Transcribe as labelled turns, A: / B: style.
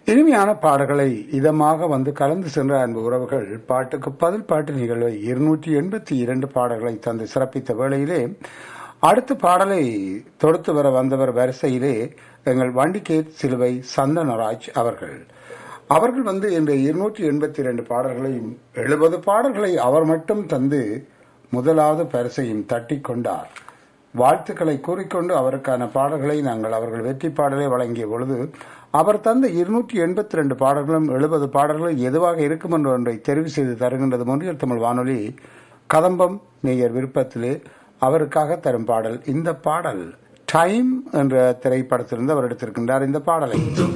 A: இனிமையான பாடல்களை இதமாக வந்து கலந்து சென்ற அன்பு உறவுகள் பாட்டுக்கு பதில் பாட்டு நிகழ்வை இருநூற்றி எண்பத்தி இரண்டு பாடல்களை தந்து சிறப்பித்த வேளையிலே அடுத்த பாடலை தொடுத்து வர வந்தவர் வரிசையிலே எங்கள் வண்டிகேத் சிலுவை சந்தனராஜ் அவர்கள் அவர்கள் வந்து இந்த இருநூற்றி எண்பத்தி இரண்டு பாடல்களையும் எழுபது பாடல்களை அவர் மட்டும் தந்து முதலாவது பரிசையும் தட்டி கொண்டார் வாழ்த்துக்களை கூறிக்கொண்டு அவருக்கான பாடல்களை நாங்கள் அவர்கள் வெற்றி பாடலை வழங்கிய பொழுது அவர் தந்த இருநூற்றி எண்பத்தி ரெண்டு பாடல்களும் எழுபது பாடல்களும் எதுவாக இருக்கும் என்று ஒன்றை தெரிவு செய்து தருகின்றது மொழியல் தமிழ் வானொலி கதம்பம் நேயர் விருப்பத்திலே அவருக்காக தரும் பாடல் இந்த பாடல் டைம் என்ற திரைப்படத்திலிருந்து அவர் எடுத்திருக்கின்றார் இந்த பாடலை